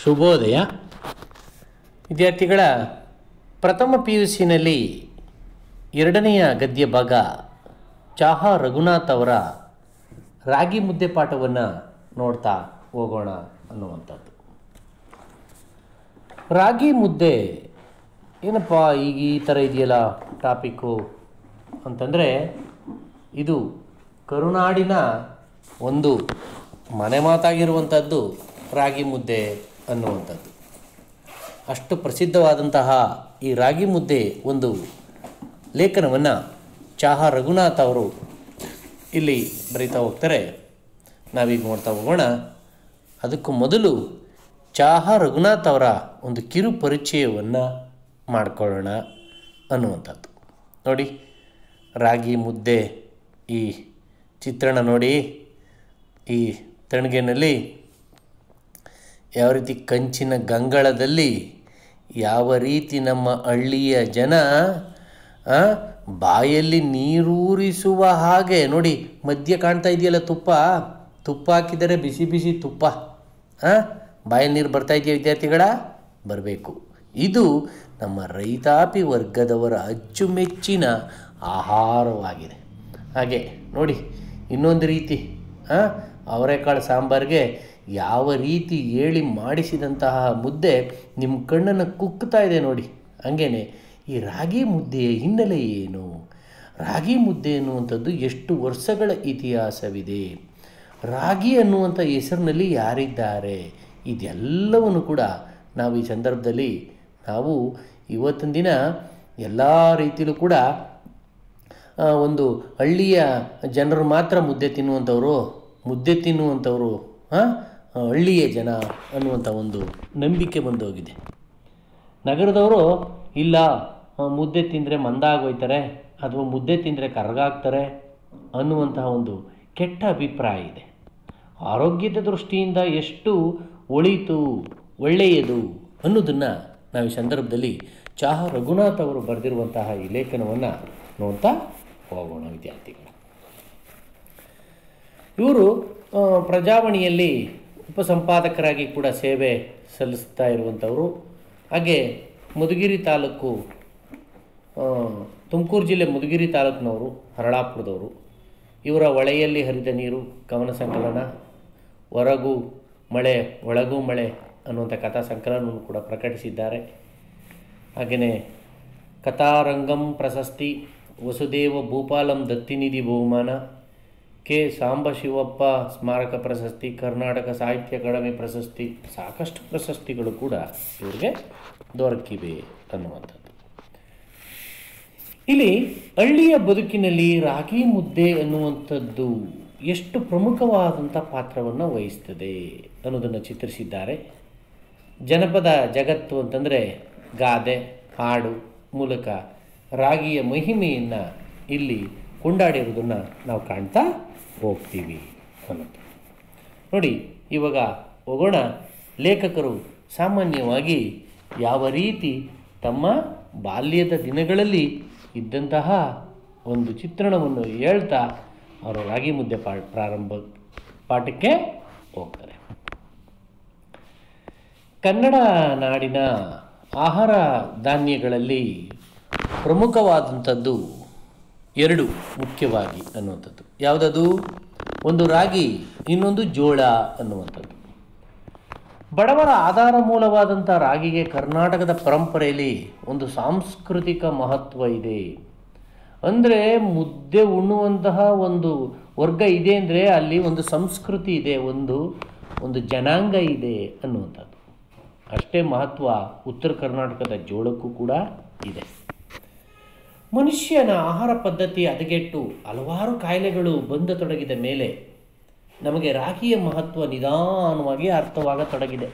ಶುಭೋದಯ ವಿದ್ಯಾರ್ಥಿಗಳ ಪ್ರಥಮ ಪಿ ಯು ಸಿನಲ್ಲಿ ಎರಡನೆಯ ಗದ್ಯ ಭಾಗ ಚಾಹಾ ರಘುನಾಥ್ ಅವರ ರಾಗಿ ಮುದ್ದೆ ಪಾಠವನ್ನು ನೋಡ್ತಾ ಹೋಗೋಣ ಅನ್ನುವಂಥದ್ದು ರಾಗಿ ಮುದ್ದೆ ಏನಪ್ಪ ಈಗ ಈ ಥರ ಇದೆಯಲ್ಲ ಟಾಪಿಕ್ಕು ಅಂತಂದರೆ ಇದು ಕರುನಾಡಿನ ಒಂದು ಮನೆ ಮಾತಾಗಿರುವಂಥದ್ದು ರಾಗಿ ಮುದ್ದೆ ಅನ್ನುವಂಥದ್ದು ಅಷ್ಟು ಪ್ರಸಿದ್ಧವಾದಂತಹ ಈ ರಾಗಿ ಮುದ್ದೆ ಒಂದು ಲೇಖನವನ್ನು ಚಾಹಾ ರಘುನಾಥ್ ಅವರು ಇಲ್ಲಿ ಬರೀತಾ ಹೋಗ್ತಾರೆ ನಾವೀಗ ನೋಡ್ತಾ ಹೋಗೋಣ ಅದಕ್ಕೂ ಮೊದಲು ಚಾಹಾ ರಘುನಾಥ್ ಅವರ ಒಂದು ಕಿರು ಪರಿಚಯವನ್ನು ಮಾಡಿಕೊಳ್ಳೋಣ ಅನ್ನುವಂಥದ್ದು ನೋಡಿ ರಾಗಿ ಮುದ್ದೆ ಈ ಚಿತ್ರಣ ನೋಡಿ ಈ ತಣಿಗೆನಲ್ಲಿ ಯಾವ ರೀತಿ ಕಂಚಿನ ಗಂಗಳದಲ್ಲಿ ಯಾವ ರೀತಿ ನಮ್ಮ ಹಳ್ಳಿಯ ಜನ ಆ, ಬಾಯಲ್ಲಿ ನೀರೂರಿಸುವ ಹಾಗೆ ನೋಡಿ ಮಧ್ಯ ಕಾಣ್ತಾ ಇದೆಯಲ್ಲ ತುಪ್ಪ ತುಪ್ಪ ಹಾಕಿದರೆ ಬಿಸಿ ಬಿಸಿ ತುಪ್ಪ ಆ, ಬಾಯಲ್ಲಿ ನೀರು ಬರ್ತಾ ಇದೆಯಾ ವಿದ್ಯಾರ್ಥಿಗಳ ಬರಬೇಕು ಇದು ನಮ್ಮ ರೈತಾಪಿ ವರ್ಗದವರ ಅಚ್ಚುಮೆಚ್ಚಿನ ಆಹಾರವಾಗಿದೆ ಹಾಗೆ ನೋಡಿ ಇನ್ನೊಂದು ರೀತಿ ಆ, ಅವರೆಕಾಳು ಸಾಂಬಾರಿಗೆ ಯಾವ ರೀತಿ ಹೇಳಿ ಮಾಡಿಸಿದಂತಹ ಮುದ್ದೆ ನಿಮ್ಮ ಕಣ್ಣನ್ನು ಕುಕ್ಕುತ್ತಾ ಇದೆ ನೋಡಿ ಹಂಗೇನೆ ಈ ರಾಗಿ ಮುದ್ದೆಯ ಹಿನ್ನೆಲೆ ಏನು ರಾಗಿ ಮುದ್ದೆ ಅನ್ನುವಂಥದ್ದು ಎಷ್ಟು ವರ್ಷಗಳ ಇತಿಹಾಸವಿದೆ ರಾಗಿ ಅನ್ನುವಂಥ ಹೆಸರಿನಲ್ಲಿ ಯಾರಿದ್ದಾರೆ ಇದೆಲ್ಲವನ್ನು ಕೂಡ ನಾವು ಈ ಸಂದರ್ಭದಲ್ಲಿ ನಾವು ಇವತ್ತಿನ ದಿನ ಎಲ್ಲ ರೀತಿಯಲ್ಲೂ ಕೂಡ ಆ, ಒಂದು ಹಳ್ಳಿಯ ಜನರು ಮಾತ್ರ ಮುದ್ದೆ ತಿನ್ನುವಂಥವ್ರು ಮುದ್ದೆ ತಿನ್ನುವಂಥವ್ರು ಆ, ಹಳ್ಳಿಯ ಜನ ಅನ್ನುವಂಥ ಒಂದು ನಂಬಿಕೆ ಬಂದು ಹೋಗಿದೆ ನಗರದವರು ಇಲ್ಲ ಆ, ಮುದ್ದೆ ತಿಂದರೆ ಮಂದ ಆಗೋಯ್ತಾರೆ ಅಥವಾ ಮುದ್ದೆ ತಿಂದರೆ ಕರಗಾಗ್ತಾರೆ ಅನ್ನುವಂತಹ ಒಂದು ಕೆಟ್ಟ ಅಭಿಪ್ರಾಯ ಇದೆ ಆರೋಗ್ಯದ ದೃಷ್ಟಿಯಿಂದ ಎಷ್ಟು ಒಳಿತು ಒಳ್ಳೆಯದು ಅನ್ನೋದನ್ನು ನಾವು ಈ ಸಂದರ್ಭದಲ್ಲಿ ಚಾಹ ರಘುನಾಥ್ ಅವರು ಬರೆದಿರುವಂತಹ ಈ ಲೇಖನವನ್ನು ನೋಡ್ತಾ ಹೋಗೋಣ ವಿದ್ಯಾರ್ಥಿಗಳು ಇವರು ಆ, ಪ್ರಜಾವಾಣಿಯಲ್ಲಿ ಉಪಸಂಪಾದಕರಾಗಿ ಕೂಡ ಸೇವೆ ಸಲ್ಲಿಸ್ತಾ ಇರುವಂಥವರು ಹಾಗೆ ಮಧುಗಿರಿ ತಾಲೂಕು ಆ, ತುಮಕೂರು ಜಿಲ್ಲೆ ಮಧುಗಿರಿ ತಾಲೂಕಿನವರು ಹರಳಾಪುರದವರು ಇವರ ಹೊಳೆಯಲ್ಲಿ ಹರಿದ ನೀರು ಕವನ ಸಂಕಲನ ಹೊರಗು ಮಳೆ ಒಳಗೂ ಮಳೆ ಅನ್ನುವಂಥ ಕಥಾ ಸಂಕಲನವನ್ನು ಕೂಡ ಪ್ರಕಟಿಸಿದ್ದಾರೆ ಹಾಗೆಯೇ ಕಥಾರಂಗಂ ಪ್ರಶಸ್ತಿ ವಸುದೇವ ಭೂಪಾಲಂ ದತ್ತಿನಿಧಿ ಬಹುಮಾನ ಕೆ ಸಾಂಬಶಿವಪ್ಪ ಸ್ಮಾರಕ ಪ್ರಶಸ್ತಿ ಕರ್ನಾಟಕ ಸಾಹಿತ್ಯ ಅಕಾಡೆಮಿ ಪ್ರಶಸ್ತಿ ಸಾಕಷ್ಟು ಪ್ರಶಸ್ತಿಗಳು ಕೂಡ ಇವರಿಗೆ ದೊರಕಿವೆ ಅನ್ನುವಂಥದ್ದು ಇಲ್ಲಿ ಹಳ್ಳಿಯ ಬದುಕಿನಲ್ಲಿ ರಾಗಿ ಮುದ್ದೆ ಅನ್ನುವಂಥದ್ದು ಎಷ್ಟು ಪ್ರಮುಖವಾದಂಥ ಪಾತ್ರವನ್ನು ವಹಿಸ್ತದೆ ಅನ್ನೋದನ್ನು ಚಿತ್ರಿಸಿದ್ದಾರೆ ಜನಪದ ಜಗತ್ತು ಅಂತಂದರೆ ಗಾದೆ ಹಾಡು ಮೂಲಕ ರಾಗಿಯ ಮಹಿಮೆಯನ್ನು ಇಲ್ಲಿ ಕೊಂಡಾಡಿರುವುದನ್ನು ನಾವು ಕಾಣ್ತಾ ಹೋಗ್ತೀವಿ ಅನ್ನೋದು ನೋಡಿ ಇವಾಗ ಹೋಗೋಣ ಲೇಖಕರು ಸಾಮಾನ್ಯವಾಗಿ ಯಾವ ರೀತಿ ತಮ್ಮ ಬಾಲ್ಯದ ದಿನಗಳಲ್ಲಿ ಇದ್ದಂತಹ ಒಂದು ಚಿತ್ರಣವನ್ನು ಹೇಳ್ತಾ ಅವರು ರಾಗಿ ಮುದ್ದೆ ಪಾ ಪ್ರಾರಂಭ ಪಾಠಕ್ಕೆ ಹೋಗ್ತಾರೆ ಕನ್ನಡ ನಾಡಿನ ಆಹಾರ ಧಾನ್ಯಗಳಲ್ಲಿ ಪ್ರಮುಖವಾದಂಥದ್ದು ಎರಡು ಮುಖ್ಯವಾಗಿ ಅನ್ನುವಂಥದ್ದು ಯಾವುದದು ಒಂದು ರಾಗಿ ಇನ್ನೊಂದು ಜೋಳ ಅನ್ನುವಂಥದ್ದು ಬಡವರ ಆಧಾರ ಮೂಲವಾದಂಥ ರಾಗಿಗೆ ಕರ್ನಾಟಕದ ಪರಂಪರೆಯಲ್ಲಿ ಒಂದು ಸಾಂಸ್ಕೃತಿಕ ಮಹತ್ವ ಇದೆ ಅಂದರೆ ಮುದ್ದೆ ಉಣ್ಣುವಂತಹ ಒಂದು ವರ್ಗ ಇದೆ ಅಂದರೆ ಅಲ್ಲಿ ಒಂದು ಸಂಸ್ಕೃತಿ ಇದೆ ಒಂದು ಒಂದು ಜನಾಂಗ ಇದೆ ಅನ್ನುವಂಥದ್ದು ಅಷ್ಟೇ ಮಹತ್ವ ಉತ್ತರ ಕರ್ನಾಟಕದ ಜೋಳಕ್ಕೂ ಕೂಡ ಇದೆ ಮನುಷ್ಯನ ಆಹಾರ ಪದ್ಧತಿ ಹದಗೆಟ್ಟು ಹಲವಾರು ಕಾಯಿಲೆಗಳು ಬಂದತೊಡಗಿದ ಮೇಲೆ ನಮಗೆ ರಾಗಿಯ ಮಹತ್ವ ನಿಧಾನವಾಗಿ ಅರ್ಥವಾಗತೊಡಗಿದೆ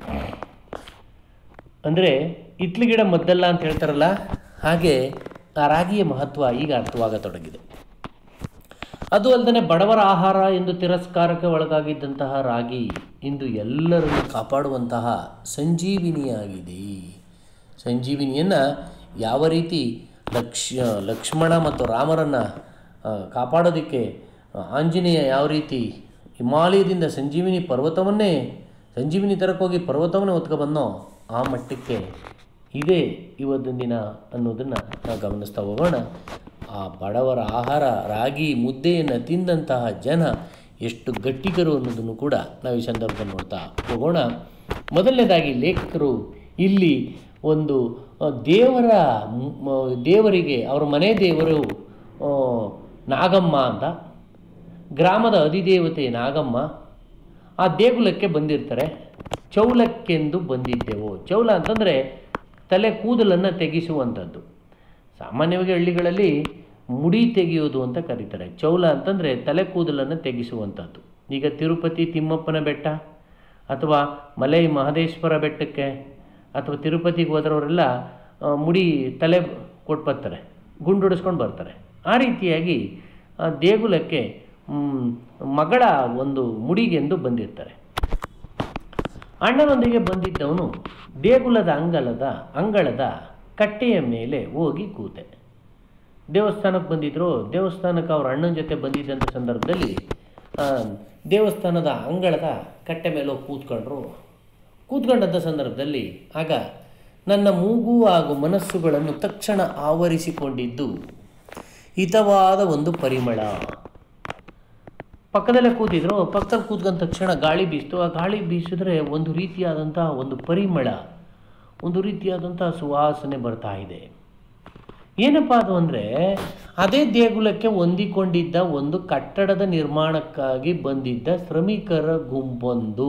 ಅಂದರೆ ಇಟ್ಲಿ ಗಿಡ ಮದ್ದಲ್ಲ ಅಂತ ಹೇಳ್ತಾರಲ್ಲ ಹಾಗೆ ಆ ರಾಗಿಯ ಮಹತ್ವ ಈಗ ಅರ್ಥವಾಗತೊಡಗಿದೆ ಅದು ಅಲ್ಲದೆ ಬಡವರ ಆಹಾರ ಎಂದು ತಿರಸ್ಕಾರಕ್ಕೆ ಒಳಗಾಗಿದ್ದಂತಹ ರಾಗಿ ಇಂದು ಎಲ್ಲರನ್ನು ಕಾಪಾಡುವಂತಹ ಸಂಜೀವಿನಿಯಾಗಿದೆ ಸಂಜೀವಿನಿಯನ್ನು ಯಾವ ರೀತಿ ಲಕ್ಷ ಲಕ್ಷ್ಮಣ ಮತ್ತು ರಾಮರನ್ನು ಆ, ಕಾಪಾಡೋದಕ್ಕೆ ಆ, ಆಂಜನೇಯ ಯಾವ ರೀತಿ ಹಿಮಾಲಯದಿಂದ ಸಂಜೀವಿನಿ ಪರ್ವತವನ್ನೇ ಸಂಜೀವಿನಿ ತರಕ್ಕೆ ಹೋಗಿ ಪರ್ವತವನ್ನೇ ಹೊತ್ಕೊಬಂದೋ ಆ ಮಟ್ಟಕ್ಕೆ ಇದೆ ಇವತ್ತಿನ ದಿನ ಅನ್ನೋದನ್ನು ನಾವು ಗಮನಿಸ್ತಾ ಹೋಗೋಣ ಆ ಬಡವರ ಆಹಾರ ರಾಗಿ ಮುದ್ದೆಯನ್ನು ತಿಂದಂತಹ ಜನ ಎಷ್ಟು ಗಟ್ಟಿಗರು ಅನ್ನೋದನ್ನು ಕೂಡ ನಾವು ಈ ಸಂದರ್ಭದಲ್ಲಿ ನೋಡ್ತಾ ಹೋಗೋಣ ಮೊದಲನೇದಾಗಿ ಲೇಖಕರು ಇಲ್ಲಿ ಒಂದು ಆ, ದೇವರ ಮ್- ಮ- ದೇವರಿಗೆ ಅವರ ಮನೆ ದೇವರು ಆ, ನಾಗಮ್ಮ ಅಂತ ಗ್ರಾಮದ ಅಧಿದೇವತೆ ನಾಗಮ್ಮ ಆ ದೇಗುಲಕ್ಕೆ ಬಂದಿರ್ತಾರೆ ಚೌಲಕ್ಕೆಂದು ಬಂದಿದ್ದೆವು ಚೌಲ ಅಂತಂದರೆ ತಲೆ ಕೂದಲನ್ನು ತೆಗೆಸುವಂಥದ್ದು ಸಾಮಾನ್ಯವಾಗಿ ಹಳ್ಳಿಗಳಲ್ಲಿ ಮುಡಿ ತೆಗೆಯೋದು ಅಂತ ಕರೀತಾರೆ ಚೌಲ ಅಂತಂದರೆ ತಲೆ ಕೂದಲನ್ನು ತೆಗೆಸುವಂಥದ್ದು ಈಗ ತಿರುಪತಿ ತಿಮ್ಮಪ್ಪನ ಬೆಟ್ಟ ಅಥವಾ ಮಲೈ ಮಹದೇಶ್ವರ ಬೆಟ್ಟಕ್ಕೆ ಅಥವಾ ತಿರುಪತಿಗೆ ಹೋದರವರೆಲ್ಲ ಆ, ಮುಡಿ ತಲೆ ಕೊಟ್ಟು ಬರ್ತಾರೆ ಗುಂಡು ಹೊಡಿಸ್ಕೊಂಡು ಬರ್ತಾರೆ ಆ ರೀತಿಯಾಗಿ ಆ ದೇಗುಲಕ್ಕೆ ಮ್, ಮಗಳ ಒಂದು ಮುಡಿಗೆಂದು ಬಂದಿರ್ತಾರೆ ಅಣ್ಣನೊಂದಿಗೆ ಬಂದಿದ್ದವನು ದೇಗುಲದ ಅಂಗಳದ ಅಂಗಳದ ಕಟ್ಟೆಯ ಮೇಲೆ ಹೋಗಿ ಕೂತೆ ದೇವಸ್ಥಾನಕ್ಕೆ ಬಂದಿದ್ರು ದೇವಸ್ಥಾನಕ್ಕೆ ಅವ್ರ ಅಣ್ಣನ ಜೊತೆ ಬಂದಿದ್ದಂಥ ಸಂದರ್ಭದಲ್ಲಿ ಆ, ದೇವಸ್ಥಾನದ ಅಂಗಳದ ಕಟ್ಟೆ ಮೇಲೆ ಹೋಗಿ ಕೂತ್ಕೊಂಡ್ರು ಕೂತ್ಕೊಂಡಂಥ ಸಂದರ್ಭದಲ್ಲಿ ಆಗ ನನ್ನ ಮೂಗು ಹಾಗೂ ಮನಸ್ಸುಗಳನ್ನು ತಕ್ಷಣ ಆವರಿಸಿಕೊಂಡಿದ್ದು ಹಿತವಾದ ಒಂದು ಪರಿಮಳ ಪಕ್ಕದಲ್ಲೇ ಕೂತಿದ್ರು ಪಕ್ಕದಲ್ಲಿ ಕೂತ್ಕೊಂಡ ತಕ್ಷಣ ಗಾಳಿ ಬೀಸ್ತು ಆ ಗಾಳಿ ಬೀಸಿದ್ರೆ ಒಂದು ರೀತಿಯಾದಂಥ ಒಂದು ಪರಿಮಳ ಒಂದು ರೀತಿಯಾದಂಥ ಸುವಾಸನೆ ಬರ್ತಾ ಇದೆ ಏನಪ್ಪ ಅದು ಅಂದರೆ ಅದೇ ದೇಗುಲಕ್ಕೆ ಹೊಂದಿಕೊಂಡಿದ್ದ ಒಂದು ಕಟ್ಟಡದ ನಿರ್ಮಾಣಕ್ಕಾಗಿ ಬಂದಿದ್ದ ಶ್ರಮಿಕರ ಗುಂಪೊಂದು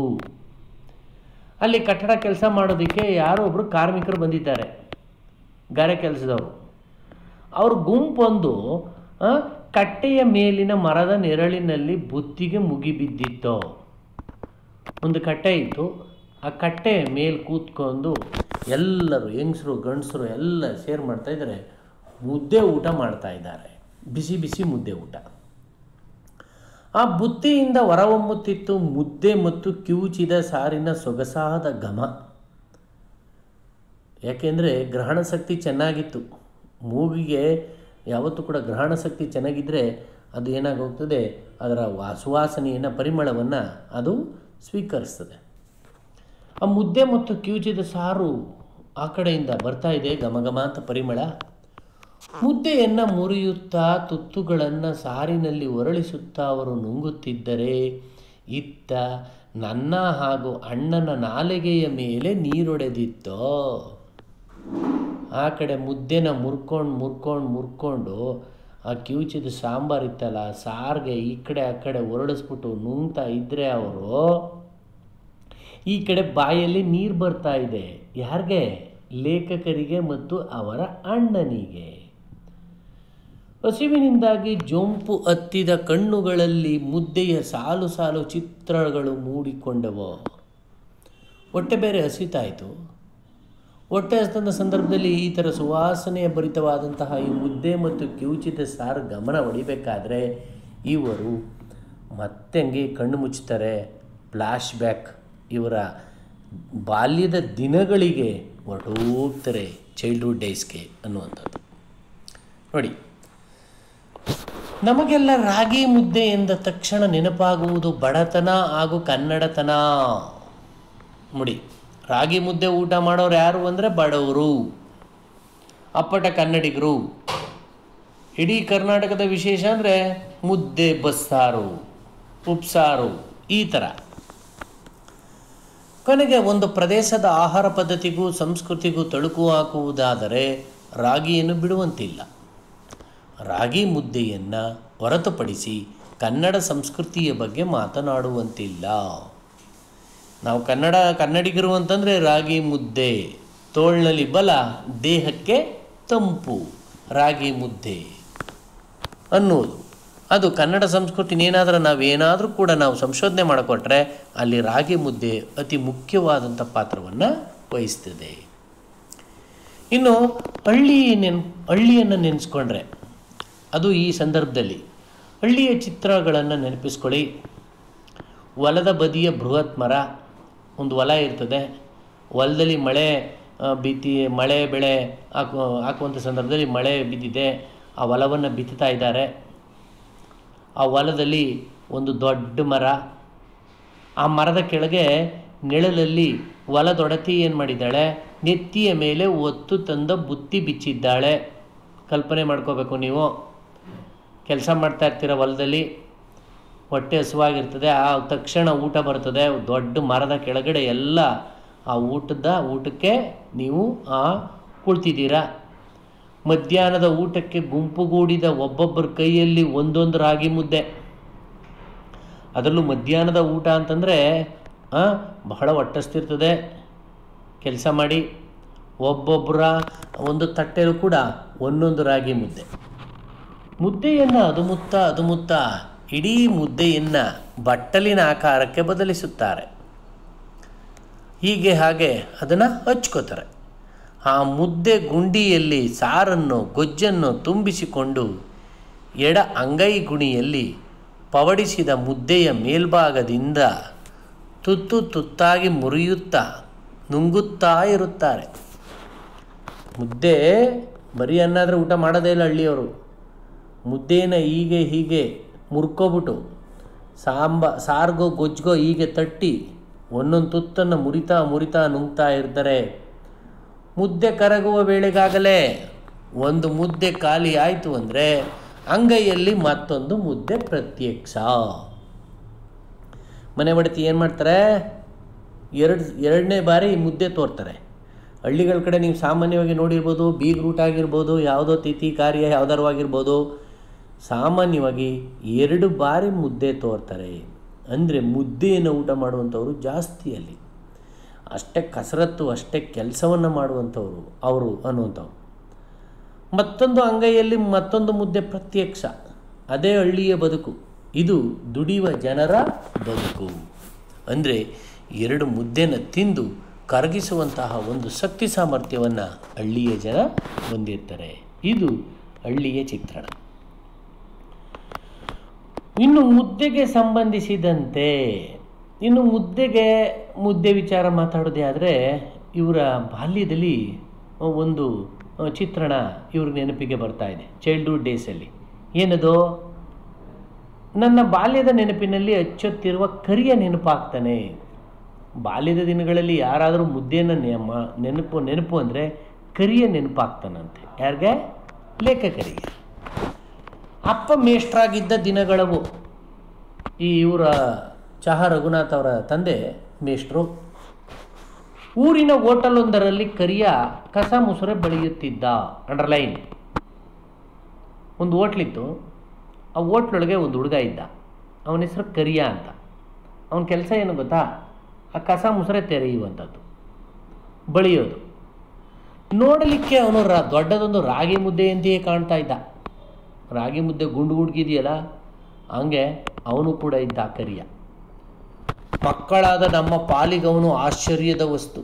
ಅಲ್ಲಿ ಕಟ್ಟಡ ಕೆಲಸ ಮಾಡೋದಕ್ಕೆ ಯಾರೋ ಒಬ್ಬರು ಕಾರ್ಮಿಕರು ಬಂದಿದ್ದಾರೆ ಗಾರೆ ಕೆಲಸದವರು ಅವ್ರ ಗುಂಪೊಂದು ಆ, ಕಟ್ಟೆಯ ಮೇಲಿನ ಮರದ ನೆರಳಿನಲ್ಲಿ ಬುತ್ತಿಗೆ ಮುಗಿಬಿದ್ದಿತ್ತು ಒಂದು ಕಟ್ಟೆ ಇತ್ತು ಆ ಕಟ್ಟೆ ಮೇಲೆ ಕೂತ್ಕೊಂಡು ಎಲ್ಲರೂ ಹೆಂಗಸರು ಗಂಡಸರು ಎಲ್ಲ ಶೇರ್ ಮಾಡ್ತಾ ಇದ್ದಾರೆ ಮುದ್ದೆ ಊಟ ಮಾಡ್ತಾ ಇದ್ದಾರೆ ಬಿಸಿ ಬಿಸಿ ಮುದ್ದೆ ಊಟ ಆ ಬುತ್ತಿಯಿಂದ ಹೊರಹೊಮ್ಮುತ್ತಿತ್ತು ಮುದ್ದೆ ಮತ್ತು ಕಿವುಚಿದ ಸಾರಿನ ಸೊಗಸಾದ ಘಮ ಯಾಕೆಂದರೆ ಗ್ರಹಣ ಶಕ್ತಿ ಚೆನ್ನಾಗಿತ್ತು ಮೂಗಿಗೆ ಯಾವತ್ತೂ ಕೂಡ ಗ್ರಹಣ ಶಕ್ತಿ ಚೆನ್ನಾಗಿದ್ದರೆ ಅದು ಏನಾಗೋಗ್ತದೆ ಅದರ ವಾ- ಸುವಾಸನೆಯನ್ನು ಪರಿಮಳವನ್ನು ಅದು ಸ್ವೀಕರಿಸ್ತದೆ ಆ ಮುದ್ದೆ ಮತ್ತು ಕಿವುಚಿದ ಸಾರು ಆ ಕಡೆಯಿಂದ ಬರ್ತಾ ಇದೆ ಘಮ ಘಮ ಅಂತ ಪರಿಮಳ ಮುದ್ದೆಯನ್ನು ಮುರಿಯುತ್ತಾ ತುತ್ತುಗಳನ್ನು ಸಾರಿನಲ್ಲಿ ಒರಳಿಸುತ್ತಾ ಅವರು ನುಂಗುತ್ತಿದ್ದರೆ ಇತ್ತ ನನ್ನ ಹಾಗೂ ಅಣ್ಣನ ನಾಲಿಗೆಯ ಮೇಲೆ ನೀರೊಡೆದಿತ್ತೋ ಆ ಕಡೆ ಮುದ್ದೆನ ಮುರ್ಕೊಂಡು ಮುರ್ಕೊಂಡು ಮುರ್ಕೊಂಡು ಆ ಕಿವುಚಿದ ಸಾಂಬಾರು ಇತ್ತಲ್ಲ ಆ ಸಾರಿಗೆ ಈ ಕಡೆ ಆ ಕಡೆ ಹೊರಡಿಸ್ಬಿಟ್ಟು ನುಂಗ್ತಾ ಇದ್ದರೆ ಅವರು ಈ ಕಡೆ ಬಾಯಲ್ಲಿ ನೀರು ಬರ್ತಾ ಇದೆ ಯಾರಿಗೆ ಲೇಖಕರಿಗೆ ಮತ್ತು ಅವರ ಅಣ್ಣನಿಗೆ ಹಸಿವಿನಿಂದಾಗಿ ಜೊಂಪು ಹತ್ತಿದ ಕಣ್ಣುಗಳಲ್ಲಿ ಮುದ್ದೆಯ ಸಾಲು ಸಾಲು ಚಿತ್ರಗಳು ಮೂಡಿಕೊಂಡವು ಹೊಟ್ಟೆ ಬೇರೆ ಹಸಿತಾಯಿತು ಹೊಟ್ಟೆ ಹಸಿದ ಸಂದರ್ಭದಲ್ಲಿ ಈ ಥರ ಸುವಾಸನೆಯ ಭರಿತವಾದಂತಹ ಈ ಮುದ್ದೆ ಮತ್ತು ಕಿವುಚಿದ ಸಾರು ಗಮನ ಹೊಡಿಬೇಕಾದ್ರೆ ಇವರು ಮತ್ತೆ ಹಂಗೆ ಕಣ್ಣು ಮುಚ್ತಾರೆ ಫ್ಲ್ಯಾಶ್ ಬ್ಯಾಕ್ ಇವರ ಬಾಲ್ಯದ ದಿನಗಳಿಗೆ ಹೊರಟೋಗ್ತಾರೆ ಚೈಲ್ಡ್ಹುಡ್ ಡೇಸ್ಗೆ ಅನ್ನುವಂಥದ್ದು ನೋಡಿ ನಮಗೆಲ್ಲ ರಾಗಿ ಮುದ್ದೆ ಎಂದ ತಕ್ಷಣ ನೆನಪಾಗುವುದು ಬಡತನ ಹಾಗೂ ಕನ್ನಡತನ ನೋಡಿ ರಾಗಿ ಮುದ್ದೆ ಊಟ ಮಾಡೋರು ಯಾರು ಅಂದರೆ ಬಡವರು ಅಪ್ಪಟ ಕನ್ನಡಿಗರು ಇಡೀ ಕರ್ನಾಟಕದ ವಿಶೇಷ ಅಂದರೆ ಮುದ್ದೆ ಬಸ್ಸಾರು ಉಪ್ಸಾರು ಈ ಥರ ಕೊನೆಗೆ ಒಂದು ಪ್ರದೇಶದ ಆಹಾರ ಪದ್ಧತಿಗೂ ಸಂಸ್ಕೃತಿಗೂ ತಳುಕು ಹಾಕುವುದಾದರೆ ರಾಗಿಯನ್ನು ಬಿಡುವಂತಿಲ್ಲ ರಾಗಿ ಮುದ್ದೆಯನ್ನು ಹೊರತುಪಡಿಸಿ ಕನ್ನಡ ಸಂಸ್ಕೃತಿಯ ಬಗ್ಗೆ ಮಾತನಾಡುವಂತಿಲ್ಲ ನಾವು ಕನ್ನಡ ಕನ್ನಡಿಗರು ಅಂತಂದರೆ ರಾಗಿ ಮುದ್ದೆ ತೋಳ್ನಲ್ಲಿ ಬಲ ದೇಹಕ್ಕೆ ತಂಪು ರಾಗಿ ಮುದ್ದೆ ಅನ್ನೋದು ಅದು ಕನ್ನಡ ಸಂಸ್ಕೃತಿನೇನಾದರೂ ನಾವೇನಾದರೂ ಕೂಡ ನಾವು ಸಂಶೋಧನೆ ಮಾಡಿಕೊಟ್ರೆ ಅಲ್ಲಿ ರಾಗಿ ಮುದ್ದೆ ಅತಿ ಮುಖ್ಯವಾದಂಥ ಪಾತ್ರವನ್ನು ವಹಿಸ್ತದೆ ಇನ್ನು ಹಳ್ಳಿ ನೆನ್ ಹಳ್ಳಿಯನ್ನು ನೆನೆಸ್ಕೊಂಡ್ರೆ ಅದು ಈ ಸಂದರ್ಭದಲ್ಲಿ ಹಳ್ಳಿಯ ಚಿತ್ರಗಳನ್ನು ನೆನಪಿಸ್ಕೊಳ್ಳಿ ಹೊಲದ ಬದಿಯ ಬೃಹತ್ ಮರ ಒಂದು ಹೊಲ ಇರ್ತದೆ ಹೊಲದಲ್ಲಿ ಮಳೆ ಆ, ಬಿತ್ತಿ ಮಳೆ ಬೆಳೆ ಹಾಕು ಹಾಕುವಂಥ ಸಂದರ್ಭದಲ್ಲಿ ಮಳೆ ಬಿದ್ದಿದೆ ಆ ಹೊಲವನ್ನು ಬಿತ್ತುತ್ತಾ ಇದ್ದಾರೆ ಆ ಹೊಲದಲ್ಲಿ ಒಂದು ದೊಡ್ಡ ಮರ ಆ ಮರದ ಕೆಳಗೆ ನೆಳಲಲ್ಲಿ ಹೊಲದೊಡತಿ ಏನು ಮಾಡಿದ್ದಾಳೆ ನೆತ್ತಿಯ ಮೇಲೆ ಒತ್ತು ತಂದ ಬುತ್ತಿ ಬಿಚ್ಚಿದ್ದಾಳೆ ಕಲ್ಪನೆ ಮಾಡ್ಕೋಬೇಕು ನೀವು ಕೆಲಸ ಮಾಡ್ತಾ ಇರ್ತೀರ ಹೊಲದಲ್ಲಿ ಹೊಟ್ಟೆ ಹಸುವಾಗಿರ್ತದೆ ಆ ತಕ್ಷಣ ಊಟ ಬರ್ತದೆ ದೊಡ್ಡ ಮರದ ಕೆಳಗಡೆ ಎಲ್ಲ ಆ ಊಟದ ಊಟಕ್ಕೆ ನೀವು ಆ ಕುಳ್ತಿದ್ದೀರಾ ಮಧ್ಯಾಹ್ನದ ಊಟಕ್ಕೆ ಗುಂಪುಗೂಡಿದ ಒಬ್ಬೊಬ್ಬರ ಕೈಯಲ್ಲಿ ಒಂದೊಂದು ರಾಗಿ ಮುದ್ದೆ ಅದರಲ್ಲೂ ಮಧ್ಯಾಹ್ನದ ಊಟ ಅಂತಂದರೆ ಬಹಳ ಹೊಟ್ಟಸ್ತಿರ್ತದೆ ಕೆಲಸ ಮಾಡಿ ಒಬ್ಬೊಬ್ಬರ ಒಂದು ತಟ್ಟೆಲೂ ಕೂಡ ಒಂದೊಂದು ರಾಗಿ ಮುದ್ದೆ ಮುದ್ದೆಯನ್ನು ಅದುಮುತ್ತ ಅದುಮುತ್ತ ಇಡೀ ಮುದ್ದೆಯನ್ನು ಬಟ್ಟಲಿನ ಆಕಾರಕ್ಕೆ ಬದಲಿಸುತ್ತಾರೆ ಹೀಗೆ ಹಾಗೆ ಅದನ್ನು ಹಚ್ಕೋತಾರೆ ಆ ಮುದ್ದೆ ಗುಂಡಿಯಲ್ಲಿ ಸಾರನ್ನು ಗೊಜ್ಜನ್ನು ತುಂಬಿಸಿಕೊಂಡು ಎಡ ಅಂಗೈ ಗುಣಿಯಲ್ಲಿ ಪವಡಿಸಿದ ಮುದ್ದೆಯ ಮೇಲ್ಭಾಗದಿಂದ ತುತ್ತು ತುತ್ತಾಗಿ ಮುರಿಯುತ್ತಾ ನುಂಗುತ್ತಾ ಇರುತ್ತಾರೆ ಮುದ್ದೆ ಬರೀ ಅನ್ನಾದರೆ ಊಟ ಮಾಡೋದೇ ಇಲ್ಲ ಹಳ್ಳಿಯವರು ಮುದ್ದೆನ ಹೀಗೆ ಹೀಗೆ ಮುರ್ಕೊಬಿಟ್ಟು ಸಾಂಬ ಸಾರ್ಗೋ ಗೊಜ್ಜೋ ಹೀಗೆ ತಟ್ಟಿ ಒಂದೊಂದು ತುತ್ತನ್ನು ಮುರಿತಾ ಮುರಿತಾ ನುಂಗ್ತಾ ಇರ್ತಾರೆ ಮುದ್ದೆ ಕರಗುವ ವೇಳೆಗಾಗಲೇ ಒಂದು ಮುದ್ದೆ ಖಾಲಿ ಆಯಿತು ಅಂದರೆ ಅಂಗೈಯಲ್ಲಿ ಮತ್ತೊಂದು ಮುದ್ದೆ ಪ್ರತ್ಯಕ್ಷ ಮನೆ ಬಡತಿ ಏನು ಮಾಡ್ತಾರೆ ಎರಡು ಎರಡನೇ ಬಾರಿ ಮುದ್ದೆ ತೋರ್ತಾರೆ ಹಳ್ಳಿಗಳ ಕಡೆ ನೀವು ಸಾಮಾನ್ಯವಾಗಿ ನೋಡಿರ್ಬೋದು ಬೀಗ್ ರೂಟ್ ಆಗಿರ್ಬೋದು ಯಾವುದೋ ತಿಥಿ ಕಾರ್ಯ ಯಾವ್ದಾರು ಆಗಿರ್ಬೋದು ಸಾಮಾನ್ಯವಾಗಿ ಎರಡು ಬಾರಿ ಮುದ್ದೆ ತೋರ್ತಾರೆ ಅಂದರೆ ಮುದ್ದೆಯನ್ನು ಊಟ ಮಾಡುವಂಥವ್ರು ಜಾಸ್ತಿ ಅಲ್ಲಿ ಅಷ್ಟೇ ಕಸರತ್ತು ಅಷ್ಟೇ ಕೆಲಸವನ್ನು ಮಾಡುವಂಥವ್ರು ಅವರು ಅನ್ನುವಂಥವ್ರು ಮತ್ತೊಂದು ಅಂಗೈಯಲ್ಲಿ ಮತ್ತೊಂದು ಮುದ್ದೆ ಪ್ರತ್ಯಕ್ಷ ಅದೇ ಹಳ್ಳಿಯ ಬದುಕು ಇದು ದುಡಿಯುವ ಜನರ ಬದುಕು ಅಂದರೆ ಎರಡು ಮುದ್ದೆನ ತಿಂದು ಕರಗಿಸುವಂತಹ ಒಂದು ಶಕ್ತಿ ಸಾಮರ್ಥ್ಯವನ್ನು ಹಳ್ಳಿಯ ಜನ ಹೊಂದಿರ್ತಾರೆ ಇದು ಹಳ್ಳಿಯ ಚಿತ್ರಣ ಇನ್ನು ಮುದ್ದೆಗೆ ಸಂಬಂಧಿಸಿದಂತೆ ಇನ್ನು ಮುದ್ದೆಗೆ ಮುದ್ದೆ ವಿಚಾರ ಮಾತಾಡೋದೇ ಆದರೆ ಇವರ ಬಾಲ್ಯದಲ್ಲಿ ಒಂದು ಚಿತ್ರಣ ಇವ್ರ ನೆನಪಿಗೆ ಬರ್ತಾ ಇದೆ ಚೈಲ್ಡ್ಹುಡ್ ಡೇಸಲ್ಲಿ ಏನದು ನನ್ನ ಬಾಲ್ಯದ ನೆನಪಿನಲ್ಲಿ ಅಚ್ಚೊತ್ತಿರುವ ಕರಿಯ ನೆನಪಾಗ್ತಾನೆ ಬಾಲ್ಯದ ದಿನಗಳಲ್ಲಿ ಯಾರಾದರೂ ಮುದ್ದೆಯನ್ನು ನೆಮ- ನೆನಪು ನೆನಪು ಅಂದರೆ ಕರಿಯ ನೆನಪಾಗ್ತಾನಂತೆ ಯಾರಿಗೆ ಲೇಖಕರಿಗೆ ಅಪ್ಪ ಮೇಷ್ಟ್ರಾಗಿದ್ದ ದಿನಗಳವು ಈ ಇವರ ಚಹಾ ರಘುನಾಥ್ ಅವರ ತಂದೆ ಮೇಷ್ಟ್ರು ಊರಿನ ಹೋಟೆಲೊಂದರಲ್ಲಿ ಕರಿಯ ಕಸ ಮುಸುರೆ ಬಳಿಯುತ್ತಿದ್ದ ಅಂಡರ್ಲೈನ್ ಒಂದು ಹೋಟ್ಲಿತ್ತು ಆ ಹೋಟ್ಲೊಳಗೆ ಒಂದು ಹುಡುಗ ಇದ್ದ ಅವನ ಹೆಸರು ಕರಿಯ ಅಂತ ಅವನ ಕೆಲಸ ಏನು ಗೊತ್ತಾ ಆ ಕಸ ಮುಸುರೆ ತೆರೆಯುವಂಥದ್ದು ಬಳಿಯೋದು ನೋಡಲಿಕ್ಕೆ ಅವನು ರ ದೊಡ್ಡದೊಂದು ರಾಗಿ ಮುದ್ದೆಯಂತೆಯೇ ಕಾಣ್ತಾ ಇದ್ದ ರಾಗಿ ಮುದ್ದೆ ಗುಂಡು ಗುಡ್ಗಿದೆಯಲ್ಲ ಹಂಗೆ ಅವನು ಕೂಡ ಇದ್ದ ಆ ಕರಿಯ ಮಕ್ಕಳಾದ ನಮ್ಮ ಪಾಲಿಗವನು ಆಶ್ಚರ್ಯದ ವಸ್ತು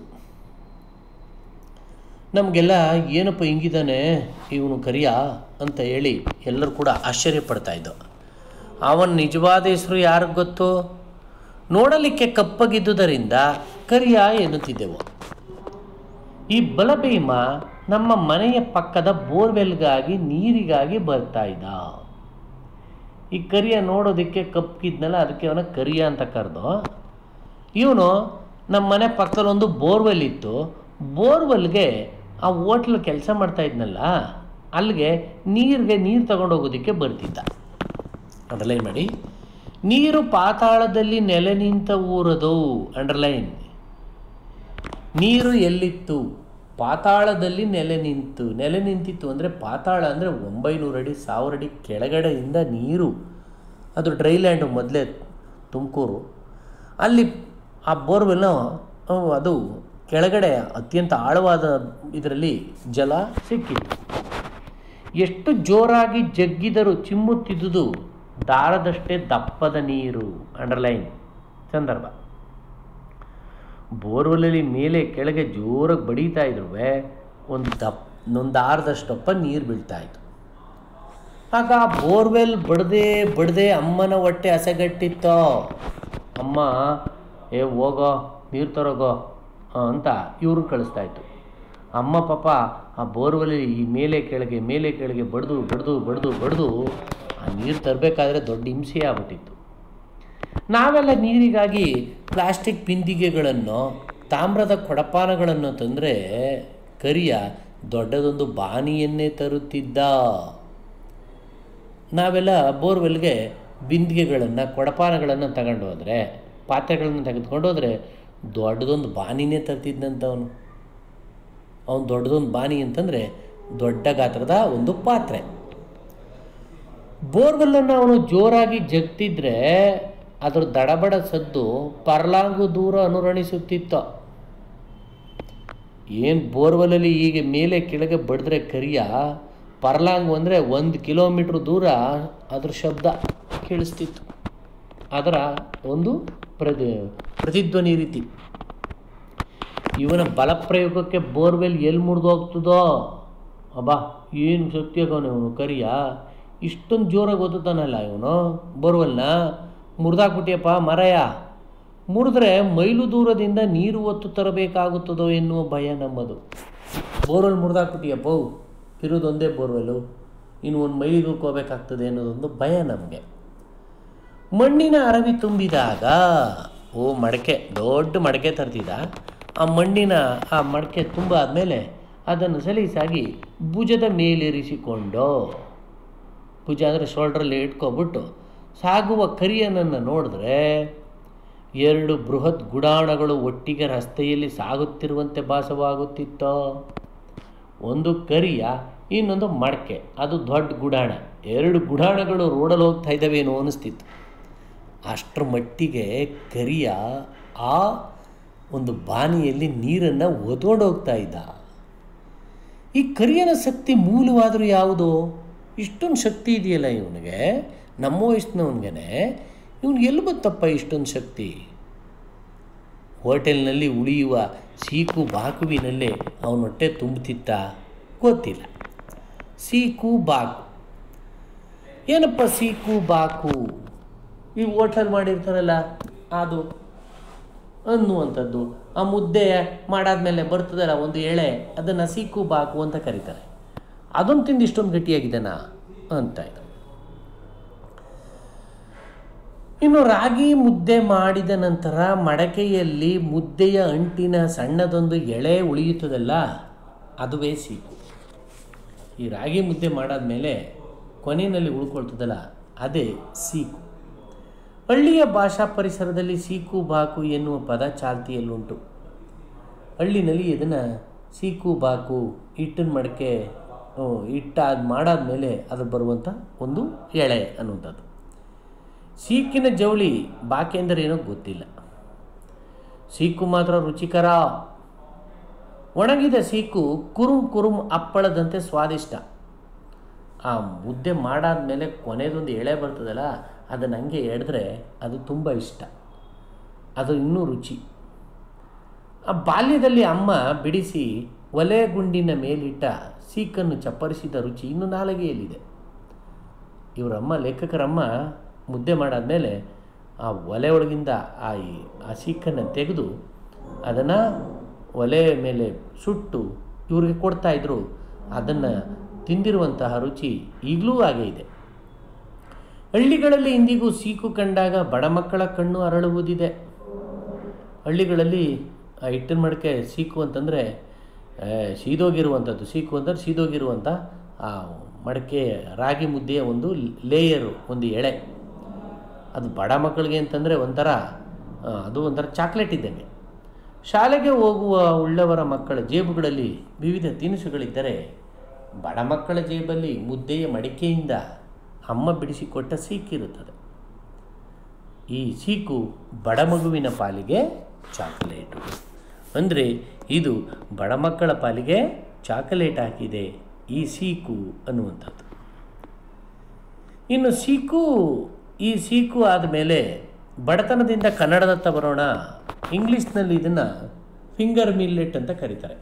ನಮಗೆಲ್ಲ ಏನಪ್ಪ ಹಿಂಗಿದ್ದಾನೆ ಇವನು ಕರಿಯ ಅಂತ ಹೇಳಿ ಎಲ್ಲರೂ ಕೂಡ ಆಶ್ಚರ್ಯ ಪಡ್ತಾ ಇದ್ದೋ ಅವನ ನಿಜವಾದ ಹೆಸರು ಯಾರಿಗೆ ಗೊತ್ತು ನೋಡಲಿಕ್ಕೆ ಕಪ್ಪಗಿದ್ದುದರಿಂದ ಕರಿಯ ಎನ್ನುತ್ತಿದ್ದೆವು ಈ ಬಲಭೀಮ ನಮ್ಮ ಮನೆಯ ಪಕ್ಕದ ಬೋರ್ವೆಲ್ಗಾಗಿ ನೀರಿಗಾಗಿ ಬರ್ತಾ ಇದ್ದ ಈ ಕರಿಯ ನೋಡೋದಕ್ಕೆ ಕಪ್ಪಗಿದ್ನಲ್ಲ ಅದಕ್ಕೆ ಅವನ ಕರಿಯ ಅಂತ ಕರೆದು ಇವನು ನಮ್ಮ ಮನೆ ಪಕ್ಕದಲ್ಲಿ ಒಂದು ಬೋರ್ವೆಲ್ ಇತ್ತು ಬೋರ್ವೆಲ್ಗೆ ಆ ಹೋಟ್ಲ್ ಕೆಲಸ ಮಾಡ್ತಾ ಇದ್ನಲ್ಲ ಅಲ್ಲಿಗೆ ನೀರಿಗೆ ನೀರು ತಗೊಂಡೋಗೋದಕ್ಕೆ ಬರ್ತಿದ್ದ ಅಂಡರ್ಲೈನ್ ಮಾಡಿ ನೀರು ಪಾತಾಳದಲ್ಲಿ ನೆಲೆ ನಿಂತ ಊರದು ಅಂಡರ್ಲೈನ್ ನೀರು ಎಲ್ಲಿತ್ತು ಪಾತಾಳದಲ್ಲಿ ನೆಲೆ ನಿಂತು ನೆಲೆ ನಿಂತಿತ್ತು ಅಂದರೆ ಪಾತಾಳ ಅಂದರೆ ಒಂಬೈನೂರು ಅಡಿ ಸಾವಿರ ಅಡಿ ಕೆಳಗಡೆಯಿಂದ ನೀರು ಅದು ಡ್ರೈ ಲ್ಯಾಂಡು ಮೊದಲೇ ತುಮಕೂರು ಅಲ್ಲಿ ಆ ಬೋರ್ವೆಲ್ ಅದು ಕೆಳಗಡೆ ಅತ್ಯಂತ ಆಳವಾದ ಇದರಲ್ಲಿ ಜಲ ಸಿಕ್ಕಿತ್ತು ಎಷ್ಟು ಜೋರಾಗಿ ಜಗ್ಗಿದರೂ ಚಿಮ್ಮುತ್ತಿದ್ದುದು ದಾರದಷ್ಟೇ ದಪ್ಪದ ನೀರು ಅಂಡರ್ಲೈನ್ ಸಂದರ್ಭ ಬೋರ್ವೆಲ್ಲಲ್ಲಿ ಮೇಲೆ ಕೆಳಗೆ ಜೋರಾಗಿ ಬಡೀತಾ ಇದ್ರು ಒಂದು ದಪ್ ಒಂದು ದಾರದಷ್ಟಪ್ಪ ನೀರು ಬೀಳ್ತಾ ಇತ್ತು ಆಗ ಆ ಬೋರ್ವೆಲ್ ಬಡ್ದೆ ಬಡ್ದೆ ಅಮ್ಮನ ಹೊಟ್ಟೆ ಹಸೆಗಟ್ಟಿತ್ತೋ ಅಮ್ಮ ಏ ಹೋಗೋ ನೀರು ತರೋಗೋ ಆ, ಅಂತ ಇವ್ರು ಕಳಿಸ್ತಾ ಇತ್ತು ಅಮ್ಮ ಪಾಪ ಆ ಬೋರ್ವೆಲ್ ಈ ಮೇಲೆ ಕೆಳಗೆ ಮೇಲೆ ಕೆಳಗೆ ಬಡ್ದು ಬಡ್ದು ಬಡ್ದು ಬಡ್ದು ಆ ನೀರು ತರಬೇಕಾದ್ರೆ ದೊಡ್ಡ ಹಿಂಸೆ ಆಗ್ಬಿಟ್ಟಿತ್ತು ನಾವೆಲ್ಲ ನೀರಿಗಾಗಿ ಪ್ಲಾಸ್ಟಿಕ್ ಬಿಂದಿಗೆಗಳನ್ನು ತಾಮ್ರದ ಕೊಡಪಾನಗಳನ್ನು ತಂದರೆ ಕರಿಯ ದೊಡ್ಡದೊಂದು ಬಾನಿಯನ್ನೇ ತರುತ್ತಿದ್ದ ನಾವೆಲ್ಲ ಬೋರ್ವೆಲ್ಗೆ ಬಿಂದಿಗೆಗಳನ್ನು ಕೊಡಪಾನಗಳನ್ನು ತಗೊಂಡು ಹೋದರೆ ಪಾತ್ರೆಗಳನ್ನು ತೆಗೆದುಕೊಂಡು ಹೋದರೆ ದೊಡ್ಡದೊಂದು ಬಾನಿನೇ ತರ್ತಿದ್ದಂತ ಅವನು ಅವನು ದೊಡ್ಡದೊಂದು ಬಾನಿ ಅಂತಂದರೆ ದೊಡ್ಡ ಗಾತ್ರದ ಒಂದು ಪಾತ್ರೆ ಬೋರ್ವೆಲ್ಲನ್ನು ಅವನು ಜೋರಾಗಿ ಜಗ್ತಿದ್ರೆ ಅದರ ದಡಬಡ ಸದ್ದು ಪರ್ಲಾಂಗು ದೂರ ಅನುರಣಿಸುತ್ತಿತ್ತು ಏನು ಬೋರ್ವೆಲ್ಲಲ್ಲಿ ಈಗ ಮೇಲೆ ಕೆಳಗೆ ಬಡಿದ್ರೆ ಕರಿಯ ಪರ್ಲಾಂಗು ಅಂದರೆ ಒಂದು ಕಿಲೋಮೀಟ್ರ್ ದೂರ ಅದ್ರ ಶಬ್ದ ಕೇಳಿಸ್ತಿತ್ತು ಅದರ ಒಂದು ಪ್ರತಿ ಪ್ರತಿಧ್ವನಿ ರೀತಿ ಇವನ ಬಲಪ್ರಯೋಗಕ್ಕೆ ಬೋರ್ವೆಲ್ ಎಲ್ಲಿ ಮುರಿದೋಗ್ತದೋ ಅಬ್ಬಾ ಏನು ಶಕ್ತಿ ಆಗವನು ಇವನು ಕರಿಯ ಇಷ್ಟೊಂದು ಜೋರಾಗಿ ಓದುತ್ತಾನಲ್ಲ ಇವನು ಬೋರ್ವೆಲ್ನ ಮುರಿದಾಕ್ಬಿಟ್ಟಿಯಪ್ಪ ಮರಯ ಮುರಿದ್ರೆ ಮೈಲು ದೂರದಿಂದ ನೀರು ಒತ್ತು ತರಬೇಕಾಗುತ್ತದೋ ಎನ್ನುವ ಭಯ ನಮ್ಮದು ಬೋರ್ವೆಲ್ ಮುರಿದಾಕ್ಬಿಟ್ಟಿಯಪ್ಪ ಇರೋದೊಂದೇ ಬೋರ್ವೆಲ್ಲು ಇನ್ನು ಒಂದು ಮೈಲಿ ದೂರಕ್ಕೆ ಹೋಗ್ಬೇಕಾಗ್ತದೆ ಅನ್ನೋದೊಂದು ಭಯ ನಮಗೆ ಮಣ್ಣಿನ ಅರವಿ ತುಂಬಿದಾಗ ಓ ಮಡಕೆ ದೊಡ್ಡ ಮಡಕೆ ತರ್ತಿದ್ದ ಆ ಮಣ್ಣಿನ ಆ ಮಡಕೆ ತುಂಬ ಆದಮೇಲೆ ಅದನ್ನು ಸಲೀಸಾಗಿ ಭುಜದ ಮೇಲೇರಿಸಿಕೊಂಡು ಭುಜ ಅಂದರೆ ಶೋಲ್ಡ್ರಲ್ಲಿ ಇಟ್ಕೊಬಿಟ್ಟು ಸಾಗುವ ಕರಿಯನನ್ನು ನೋಡಿದ್ರೆ ಎರಡು ಬೃಹತ್ ಗುಡಾಣಗಳು ಒಟ್ಟಿಗೆ ರಸ್ತೆಯಲ್ಲಿ ಸಾಗುತ್ತಿರುವಂತೆ ಭಾಸವಾಗುತ್ತಿತ್ತೋ ಒಂದು ಕರಿಯ ಇನ್ನೊಂದು ಮಡಕೆ ಅದು ದೊಡ್ಡ ಗುಡಾಣ ಎರಡು ಗುಡಾಣಗಳು ರೋಡಲ್ಲಿ ಹೋಗ್ತಾ ಇದ್ದಾವೇನೋ ಅನಿಸ್ತಿತ್ತು ಅಷ್ಟರ ಮಟ್ಟಿಗೆ ಕರಿಯ ಆ ಒಂದು ಬಾನಿಯಲ್ಲಿ ನೀರನ್ನು ಒತ್ಕೊಂಡು ಹೋಗ್ತಾ ಇದ್ದ ಈ ಕರಿಯನ ಶಕ್ತಿ ಮೂಲವಾದರೂ ಯಾವುದು ಇಷ್ಟೊಂದು ಶಕ್ತಿ ಇದೆಯಲ್ಲ ಇವನಿಗೆ ನಮ್ಮ ವಯಸ್ಸಿನವನಿಗೆ ಇವನು ಎಲ್ಲಿ ಬಂತಪ್ಪ ಇಷ್ಟೊಂದು ಶಕ್ತಿ ಹೋಟೆಲ್ನಲ್ಲಿ ಉಳಿಯುವ ಸೀಕು ಬಾಕುವಿನಲ್ಲೇ ಅವನ ಹೊಟ್ಟೆ ತುಂಬುತ್ತಿತ್ತ ಗೊತ್ತಿಲ್ಲ ಸೀಕು ಬಾಕು ಏನಪ್ಪ ಸೀಕು ಬಾಕು ಈ ಹೋಟೆಲ್ ಮಾಡಿರ್ತಾರಲ್ಲ ಅದು ಅನ್ನುವಂಥದ್ದು ಆ ಮುದ್ದೆ ಮಾಡಾದ್ಮೇಲೆ ಬರ್ತದಲ್ಲ ಒಂದು ಎಳೆ ಅದನ್ನು ಸೀಕು ಬಾಕು ಅಂತ ಕರೀತಾರೆ ಅದನ್ನು ತಿಂದು ಇಷ್ಟೊಂದು ಗಟ್ಟಿಯಾಗಿದ್ದಾನಾ ಅಂತ ಇದು ಇನ್ನು ರಾಗಿ ಮುದ್ದೆ ಮಾಡಿದ ನಂತರ ಮಡಕೆಯಲ್ಲಿ ಮುದ್ದೆಯ ಅಂಟಿನ ಸಣ್ಣದೊಂದು ಎಳೆ ಉಳಿಯುತ್ತದಲ್ಲ ಅದುವೇ ಸೀಕು ಈ ರಾಗಿ ಮುದ್ದೆ ಮಾಡಾದ್ಮೇಲೆ ಕೊನೆಯಲ್ಲಿ ಉಳ್ಕೊಳ್ತದಲ್ಲ ಅದೇ ಸೀಕು ಹಳ್ಳಿಯ ಭಾಷಾ ಪರಿಸರದಲ್ಲಿ ಸೀಕು ಬಾಕು ಎನ್ನುವ ಪದ ಚಾಲ್ತಿಯಲ್ಲುಂಟು ಹಳ್ಳಿನಲ್ಲಿ ಇದನ್ನು ಸೀಕು ಬಾಕು ಹಿಟ್ಟಿನ ಮಡಕೆ ಹಿಟ್ಟು ಅದು ಮಾಡಾದ್ಮೇಲೆ ಅದು ಬರುವಂಥ ಒಂದು ಎಳೆ ಅನ್ನುವಂಥದ್ದು ಸೀಕಿನ ಜವಳಿ ಬಾಕಿ ಅಂದರೆ ಏನೋ ಗೊತ್ತಿಲ್ಲ ಸೀಕು ಮಾತ್ರ ರುಚಿಕರ ಒಣಗಿದ ಸೀಕು ಕುರುಮ್ ಕುರುಮ್ ಹಪ್ಪಳದಂತೆ ಸ್ವಾದಿಷ್ಟ ಆ ಮುದ್ದೆ ಮಾಡಾದ್ಮೇಲೆ ಕೊನೆದೊಂದು ಎಳೆ ಬರ್ತದಲ್ಲ ಅದನ್ನು ಹಂಗೆ ಎಳೆದ್ರೆ ಅದು ತುಂಬ ಇಷ್ಟ ಅದು ಇನ್ನೂ ರುಚಿ ಆ ಬಾಲ್ಯದಲ್ಲಿ ಅಮ್ಮ ಬಿಡಿಸಿ ಒಲೆ ಗುಂಡಿನ ಮೇಲಿಟ್ಟ ಸೀಕನ್ನು ಚಪ್ಪರಿಸಿದ ರುಚಿ ಇನ್ನೂ ನಾಲಿಗೆಯಲ್ಲಿದೆ ಇವರಮ್ಮ ಲೇಖಕರಮ್ಮ ಮುದ್ದೆ ಮಾಡಾದ್ಮೇಲೆ ಆ ಒಲೆ ಒಳಗಿಂದ ಆ ಈ ಆ ಸೀಕನ್ನು ತೆಗೆದು ಅದನ್ನು ಒಲೆ ಮೇಲೆ ಸುಟ್ಟು ಇವ್ರಿಗೆ ಕೊಡ್ತಾಯಿದ್ರು ಅದನ್ನು ತಿಂದಿರುವಂತಹ ರುಚಿ ಈಗಲೂ ಹಾಗೇ ಇದೆ ಹಳ್ಳಿಗಳಲ್ಲಿ ಇಂದಿಗೂ ಸೀಕು ಕಂಡಾಗ ಬಡ ಮಕ್ಕಳ ಕಣ್ಣು ಅರಳುವುದಿದೆ ಹಳ್ಳಿಗಳಲ್ಲಿ ಆ ಹಿಟ್ಟಿನ ಮಡಕೆ ಸೀಕು ಅಂತಂದರೆ ಸೀದೋಗಿರುವಂಥದ್ದು ಸೀಕು ಅಂದರೆ ಸೀದೋಗಿರುವಂಥ ಆ ಮಡಕೆ ರಾಗಿ ಮುದ್ದೆಯ ಒಂದು ಲೇಯರು ಒಂದು ಎಳೆ ಅದು ಬಡ ಮಕ್ಕಳಿಗೆ ಅಂತಂದರೆ ಒಂಥರ ಆ, ಅದು ಒಂಥರ ಚಾಕ್ಲೇಟ್ ಇದ್ದಂಗೆ ಶಾಲೆಗೆ ಹೋಗುವ ಉಳ್ಳವರ ಮಕ್ಕಳ ಜೇಬುಗಳಲ್ಲಿ ವಿವಿಧ ತಿನಿಸುಗಳಿದ್ದರೆ ಬಡ ಮಕ್ಕಳ ಜೇಬಲ್ಲಿ ಮುದ್ದೆಯ ಮಡಿಕೆಯಿಂದ ಅಮ್ಮ ಬಿಡಿಸಿಕೊಟ್ಟ ಸೀಕಿರುತ್ತದೆ ಈ ಸೀಕು ಬಡ ಮಗುವಿನ ಪಾಲಿಗೆ ಚಾಕೊಲೇಟು ಅಂದರೆ ಇದು ಬಡ ಮಕ್ಕಳ ಪಾಲಿಗೆ ಚಾಕೊಲೇಟ್ ಹಾಕಿದೆ ಈ ಸೀಕು ಅನ್ನುವಂಥದ್ದು ಇನ್ನು ಸೀಕು ಈ ಸೀಕು ಆದಮೇಲೆ ಬಡತನದಿಂದ ಕನ್ನಡದತ್ತ ಬರೋಣ ಇಂಗ್ಲೀಷ್ನಲ್ಲಿ ಇದನ್ನು ಫಿಂಗರ್ ಮಿಲ್ಲೆಟ್ ಅಂತ ಕರೀತಾರೆ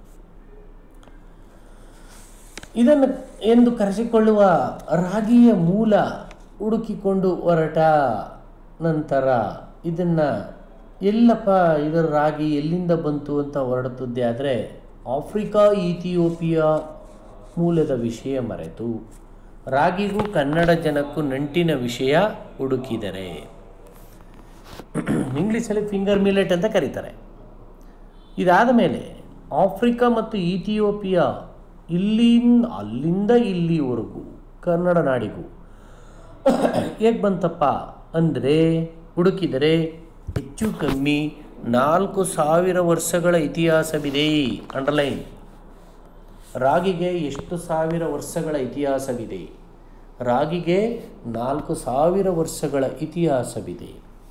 ಇದನ್ನು ಎಂದು ಕರೆಸಿಕೊಳ್ಳುವ ರಾಗಿಯ ಮೂಲ ಹುಡುಕಿಕೊಂಡು ಹೊರಟ ನಂತರ ಇದನ್ನು ಎಲ್ಲಪ್ಪ ಇದರ ರಾಗಿ ಎಲ್ಲಿಂದ ಬಂತು ಅಂತ ಹೊರಡುತ್ತದೆ ಆದರೆ ಆಫ್ರಿಕಾ ಇಥಿಯೋಪಿಯಾ ಮೂಲದ ವಿಷಯ ಮರೆತು ರಾಗಿಗೂ ಕನ್ನಡ ಜನಕ್ಕೂ ನಂಟಿನ ವಿಷಯ ಹುಡುಕಿದರೆ ಇಂಗ್ಲೀಷಲ್ಲಿ ಫಿಂಗರ್ ಮಿಲೆಟ್ ಅಂತ ಕರೀತಾರೆ ಇದಾದ ಮೇಲೆ ಆಫ್ರಿಕಾ ಮತ್ತು ಇಥಿಯೋಪಿಯಾ ಇಲ್ಲಿಂದ ಅಲ್ಲಿಂದ ಇಲ್ಲಿವರೆಗೂ ಕನ್ನಡ ನಾಡಿಗೂ ಹೇಗೆ ಬಂತಪ್ಪ ಅಂದರೆ ಹುಡುಕಿದರೆ ಹೆಚ್ಚು ಕಮ್ಮಿ ನಾಲ್ಕು ಸಾವಿರ ವರ್ಷಗಳ ಇತಿಹಾಸವಿದೆ ಅಂಡರ್ಲೈನ್ ರಾಗಿಗೆ ಎಷ್ಟು ಸಾವಿರ ವರ್ಷಗಳ ಇತಿಹಾಸವಿದೆ ರಾಗಿಗೆ ನಾಲ್ಕು ಸಾವಿರ ವರ್ಷಗಳ ಇತಿಹಾಸವಿದೆ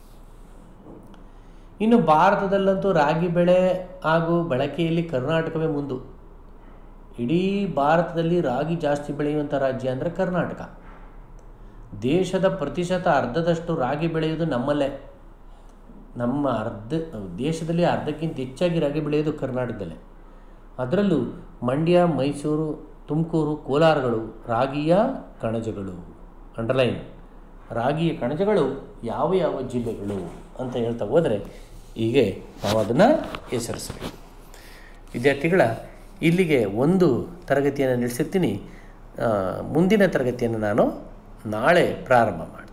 ಇನ್ನು ಭಾರತದಲ್ಲಂತೂ ರಾಗಿ ಬೆಳೆ ಹಾಗೂ ಬಳಕೆಯಲ್ಲಿ ಕರ್ನಾಟಕವೇ ಮುಂದು ಇಡೀ ಭಾರತದಲ್ಲಿ ರಾಗಿ ಜಾಸ್ತಿ ಬೆಳೆಯುವಂಥ ರಾಜ್ಯ ಅಂದರೆ ಕರ್ನಾಟಕ ದೇಶದ ಪ್ರತಿಶತ ಅರ್ಧದಷ್ಟು ರಾಗಿ ಬೆಳೆಯುವುದು ನಮ್ಮಲ್ಲೇ ನಮ್ಮ ಅರ್ಧ ದೇಶದಲ್ಲಿ ಅರ್ಧಕ್ಕಿಂತ ಹೆಚ್ಚಾಗಿ ರಾಗಿ ಬೆಳೆಯೋದು ಕರ್ನಾಟಕದಲ್ಲೇ ಅದರಲ್ಲೂ ಮಂಡ್ಯ ಮೈಸೂರು ತುಮಕೂರು ಕೋಲಾರಗಳು ರಾಗಿಯ ಕಣಜಗಳು ಅಂಡರ್ಲೈನ್ ರಾಗಿಯ ಕಣಜಗಳು ಯಾವ ಯಾವ ಜಿಲ್ಲೆಗಳು ಅಂತ ಹೇಳ್ತಾ ಹೋದರೆ ಹೀಗೆ ನಾವು ಅದನ್ನು ಹೆಸರಿಸಬೇಕು ವಿದ್ಯಾರ್ಥಿಗಳ ಇಲ್ಲಿಗೆ ಒಂದು ತರಗತಿಯನ್ನು ನಡೆಸಿರ್ತೀನಿ ಆ, ಮುಂದಿನ ತರಗತಿಯನ್ನು ನಾನು ನಾಳೆ ಪ್ರಾರಂಭ ಮಾಡ್ತೀನಿ